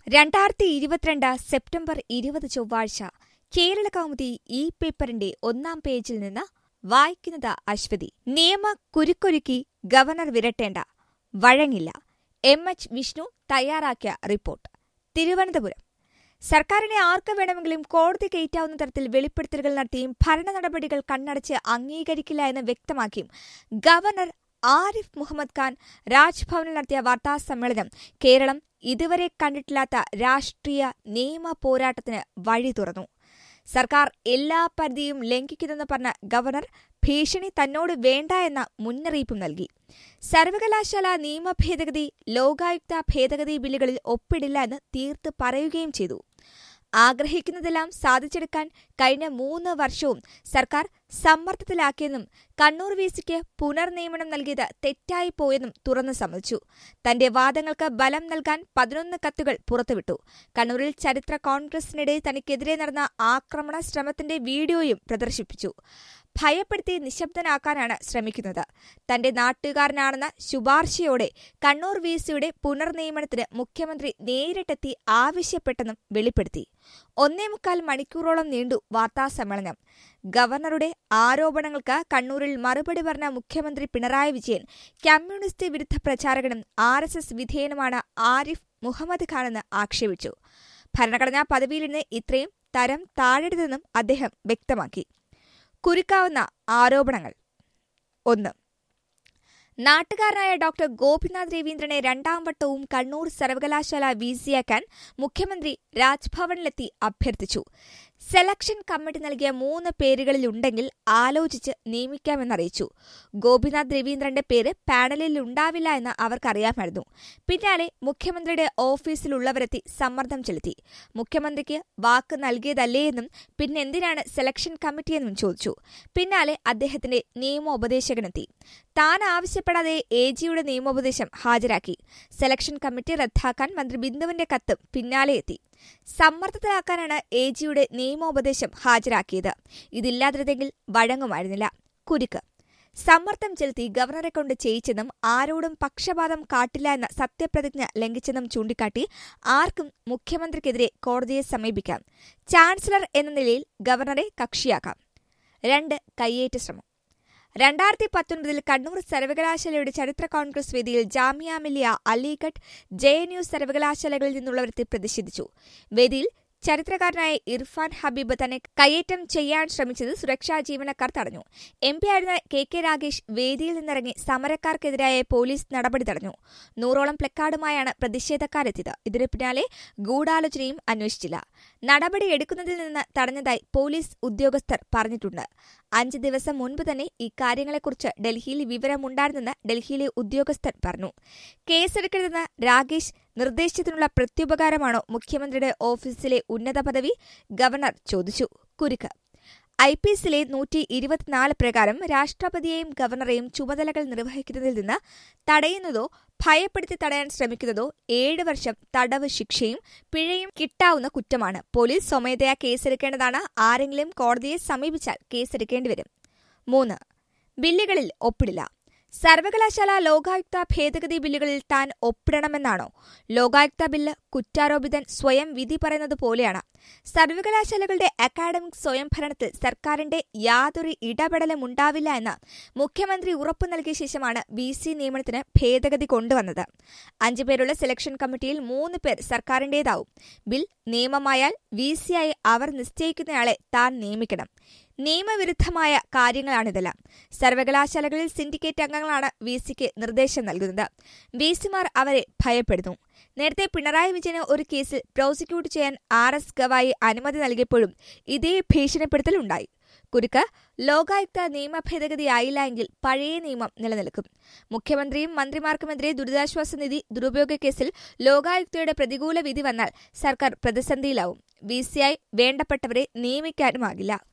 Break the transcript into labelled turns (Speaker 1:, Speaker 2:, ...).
Speaker 1: രണ്ടായിരത്തി ഇരുപത്തിരണ്ട് സെപ്റ്റംബർ ഇരുപത് ചൊവ്വാഴ്ച കേരള കൗമുദി ഈ പേപ്പറിന്റെ ഒന്നാം പേജിൽ നിന്ന് വായിക്കുന്നത് അശ്വതി നിയമ കുരുക്കൊരുക്കി ഗവർണർ വിരട്ടേണ്ട വഴങ്ങില്ല എം എച്ച് വിഷ്ണു തയ്യാറാക്കിയ റിപ്പോർട്ട് തിരുവനന്തപുരം സർക്കാരിനെ ആർക്ക് വേണമെങ്കിലും കോടതി കയറ്റാവുന്ന തരത്തിൽ വെളിപ്പെടുത്തലുകൾ നടത്തിയും ഭരണ നടപടികൾ കണ്ണടച്ച് അംഗീകരിക്കില്ല എന്ന് വ്യക്തമാക്കിയും ഗവർണർ ആരിഫ് മുഹമ്മദ് ഖാൻ രാജ്ഭവനിൽ നടത്തിയ വാർത്താ സമ്മേളനം കേരളം ഇതുവരെ കണ്ടിട്ടില്ലാത്ത രാഷ്ട്രീയ നിയമ പോരാട്ടത്തിന് വഴി തുറന്നു സർക്കാർ എല്ലാ പരിധിയും ലംഘിക്കുന്നെന്ന് പറഞ്ഞ ഗവർണർ ഭീഷണി തന്നോട് വേണ്ട എന്ന മുന്നറിയിപ്പും നൽകി സർവകലാശാല നിയമ ഭേദഗതി ലോകായുക്ത ഭേദഗതി ബില്ലുകളിൽ ഒപ്പിടില്ല എന്ന് തീർത്ത് പറയുകയും ചെയ്തു ആഗ്രഹിക്കുന്നതെല്ലാം സാധിച്ചെടുക്കാൻ കഴിഞ്ഞ മൂന്ന് വർഷവും സർക്കാർ സമ്മർദ്ദത്തിലാക്കിയെന്നും കണ്ണൂർ വിസിക്ക് പുനർനിയമനം നൽകിയത് തെറ്റായി പോയെന്നും തുറന്നു സമ്മതിച്ചു തന്റെ വാദങ്ങൾക്ക് ബലം നൽകാൻ പതിനൊന്ന് കത്തുകൾ പുറത്തുവിട്ടു കണ്ണൂരിൽ ചരിത്ര കോൺഗ്രസിനിടെ തനിക്കെതിരെ നടന്ന ആക്രമണ ശ്രമത്തിന്റെ വീഡിയോയും പ്രദർശിപ്പിച്ചു ഭയപ്പെടുത്തി നിശബ്ദനാക്കാനാണ് ശ്രമിക്കുന്നത് തന്റെ നാട്ടുകാരനാണെന്ന ശുപാർശയോടെ കണ്ണൂർ വിസിയുടെ പുനർനിയമനത്തിന് മുഖ്യമന്ത്രി നേരിട്ടെത്തി ആവശ്യപ്പെട്ടെന്നും വെളിപ്പെടുത്തി ഒന്നേ മുക്കാൽ മണിക്കൂറോളം നീണ്ടു വാർത്താസമ്മേളനം ഗവർണറുടെ ആരോപണങ്ങൾക്ക് കണ്ണൂരിൽ മറുപടി പറഞ്ഞ മുഖ്യമന്ത്രി പിണറായി വിജയൻ കമ്മ്യൂണിസ്റ്റ് വിരുദ്ധ പ്രചാരകനും ആർ എസ് എസ് വിധേയനുമാണ് ആരിഫ് മുഹമ്മദ് ഖാനെന്ന് ആക്ഷേപിച്ചു ഭരണഘടനാ പദവിയിലിരുന്ന് ഇത്രയും തരം താഴരുതെന്നും അദ്ദേഹം വ്യക്തമാക്കി കുരുക്കാവുന്ന ആരോപണങ്ങൾ ഒന്ന് നാട്ടുകാരനായ ഡോക്ടർ ഗോപിനാഥ് രവീന്ദ്രനെ രണ്ടാം വട്ടവും കണ്ണൂർ സർവകലാശാല വിസിയാക്കാൻ മുഖ്യമന്ത്രി രാജ്ഭവനിലെത്തി അഭ്യർത്ഥിച്ചു സെലക്ഷൻ കമ്മിറ്റി നൽകിയ മൂന്ന് പേരുകളിലുണ്ടെങ്കിൽ ആലോചിച്ച് നിയമിക്കാമെന്നറിയിച്ചു ഗോപിനാഥ് രവീന്ദ്രന്റെ പേര് പാനലിൽ ഉണ്ടാവില്ല എന്ന് അവർക്കറിയാമായിരുന്നു പിന്നാലെ മുഖ്യമന്ത്രിയുടെ ഓഫീസിലുള്ളവരെത്തി സമ്മർദ്ദം ചെലുത്തി മുഖ്യമന്ത്രിക്ക് വാക്ക് നൽകിയതല്ലേയെന്നും പിന്നെന്തിനാണ് സെലക്ഷൻ കമ്മിറ്റിയെന്നും ചോദിച്ചു പിന്നാലെ അദ്ദേഹത്തിന്റെ നിയമോപദേശകനെത്തി താൻ ആവശ്യപ്പെടാതെ എ ജിയുടെ നിയമോപദേശം ഹാജരാക്കി സെലക്ഷൻ കമ്മിറ്റി റദ്ദാക്കാൻ മന്ത്രി ബിന്ദുവിന്റെ കത്തും പിന്നാലെ എത്തി സമ്മർദ്ദത്തിലാക്കാനാണ് എ ജിയുടെ നിയമോപദേശം ഹാജരാക്കിയത് ഇതില്ലാതിരുന്നെങ്കിൽ വഴങ്ങുമായിരുന്നില്ല കുരുക്ക് സമ്മർദ്ദം ചെലുത്തി ഗവർണറെ കൊണ്ട് ചെയ്യിച്ചെന്നും ആരോടും പക്ഷപാതം കാട്ടില്ല എന്ന സത്യപ്രതിജ്ഞ ലംഘിച്ചെന്നും ചൂണ്ടിക്കാട്ടി ആർക്കും മുഖ്യമന്ത്രിക്കെതിരെ കോടതിയെ സമീപിക്കാം ചാൻസലർ എന്ന നിലയിൽ ഗവർണറെ കക്ഷിയാക്കാം രണ്ട് കയ്യേറ്റ ശ്രമം രണ്ടായിരത്തി പത്തൊൻപതിൽ കണ്ണൂർ സർവകലാശാലയുടെ ചരിത്ര കോൺഗ്രസ് വേദിയിൽ Jamia Millia Aligarh J N U സർവകലാശാലകളിൽ നിന്നുള്ളവരെത്തി പ്രതിഷേധിച്ചു വേദിയിൽ ചരിത്രകാരനായ ഇർഫാൻ ഹബീബ് തന്നെ കയ്യേറ്റം ചെയ്യാൻ ശ്രമിച്ചത് സുരക്ഷാ ജീവനക്കാർ തടഞ്ഞു എം പി ആയിരുന്ന കെ കെ രാഗേഷ് വേദിയിൽ നിന്നിറങ്ങി സമരക്കാർക്കെതിരായ പോലീസ് നടപടി തടഞ്ഞു നൂറോളം പ്ലക്കാർഡുമായാണ് പ്രതിഷേധക്കാരെത്തിയത് ഇതിനു പിന്നാലെ ഗൂഢാലോചനയും അന്വേഷിച്ചില്ല നടപടി എടുക്കുന്നതിൽ നിന്ന് തടഞ്ഞതായി പോലീസ് ഉദ്യോഗസ്ഥർ പറഞ്ഞിട്ടുണ്ട് അഞ്ച് ദിവസം മുൻപ് തന്നെ ഇക്കാര്യങ്ങളെക്കുറിച്ച് ഡൽഹിയിൽ വിവരമുണ്ടായിരുന്നെന്ന് ഡൽഹിയിലെ ഉദ്യോഗസ്ഥർ പറഞ്ഞു കേസെടുക്കരുതെന്ന് രാഗേഷ് നിർദ്ദേശത്തിനുള്ള പ്രത്യുപകാരമാണോ മുഖ്യമന്ത്രിയുടെ ഓഫീസിലെ ഉന്നത പദവി ഗവർണർ ചോദിച്ചു കുരുക്ക് ഐ പി എസിലെ നൂറ്റി ഇരുപത്തിനാല് പ്രകാരം രാഷ്ട്രപതിയെയും ഗവർണറെയും ചുമതലകൾ നിർവഹിക്കുന്നതിൽ നിന്ന് തടയുന്നതോ ഭയപ്പെടുത്തി തടയാൻ ശ്രമിക്കുന്നതോ ഏഴ് വർഷം തടവ് ശിക്ഷയും പിഴയും കിട്ടാവുന്ന കുറ്റമാണ് പോലീസ് സ്വമേധയാ കേസെടുക്കേണ്ടതാണ് ആരെങ്കിലും കോടതിയെ സമീപിച്ചാൽ കേസെടുക്കേണ്ടിവരും മൂന്ന് ബില്ലുകളിൽ ഒപ്പിടില്ല സർവകലാശാല ലോകായുക്ത ഭേദഗതി ബില്ലുകളിൽ താൻ ഒപ്പിടണമെന്നാണോ ലോകായുക്ത ബില്ല് കുറ്റാരോപിതൻ സ്വയം വിധി പറയുന്നത് പോലെയാണ് സർവകലാശാലകളുടെ അക്കാഡമിക് സ്വയംഭരണത്തിൽ സർക്കാരിന്റെ യാതൊരു ഇടപെടലും ഉണ്ടാവില്ല എന്ന് മുഖ്യമന്ത്രി ഉറപ്പു നൽകിയ ശേഷമാണ് വി സി നിയമനത്തിന് ഭേദഗതി കൊണ്ടുവന്നത് അഞ്ചു പേരുള്ള സെലക്ഷൻ കമ്മിറ്റിയിൽ മൂന്ന് പേർ സർക്കാരിന്റേതാവും ബിൽ നിയമമായാൽ വി സിയായി അവർ നിശ്ചയിക്കുന്നയാളെ താൻ നിയമിക്കണം നിയമവിരുദ്ധമായ കാര്യങ്ങളാണിതെല്ലാം സർവകലാശാലകളിൽ സിൻഡിക്കേറ്റ് അംഗങ്ങളാണ് വി സിക്ക് നിർദ്ദേശം നൽകുന്നത് വി സിമാർ അവരെ ഭയപ്പെടുന്നു നേരത്തെ പിണറായി വിജയന് ഒരു കേസിൽ പ്രോസിക്യൂട്ട് ചെയ്യാൻ ആർ എസ് ഗവായി അനുമതി നൽകിയപ്പോഴും ഇതേ ഭീഷണിപ്പെടുത്തൽ ഉണ്ടായി കുരുക്ക് ലോകായുക്ത നിയമ ഭേദഗതിയായില്ല എങ്കിൽ പഴയ നിയമം നിലനിൽക്കും മുഖ്യമന്ത്രിയും മന്ത്രിമാർക്കുമെതിരെ ദുരിതാശ്വാസ നിധി ദുരുപയോഗ കേസിൽ ലോകായുക്തയുടെ പ്രതികൂല വിധി വന്നാൽ സർക്കാർ പ്രതിസന്ധിയിലാവും വി സിയായി വേണ്ടപ്പെട്ടവരെ നിയമിക്കാനുമാകില്ല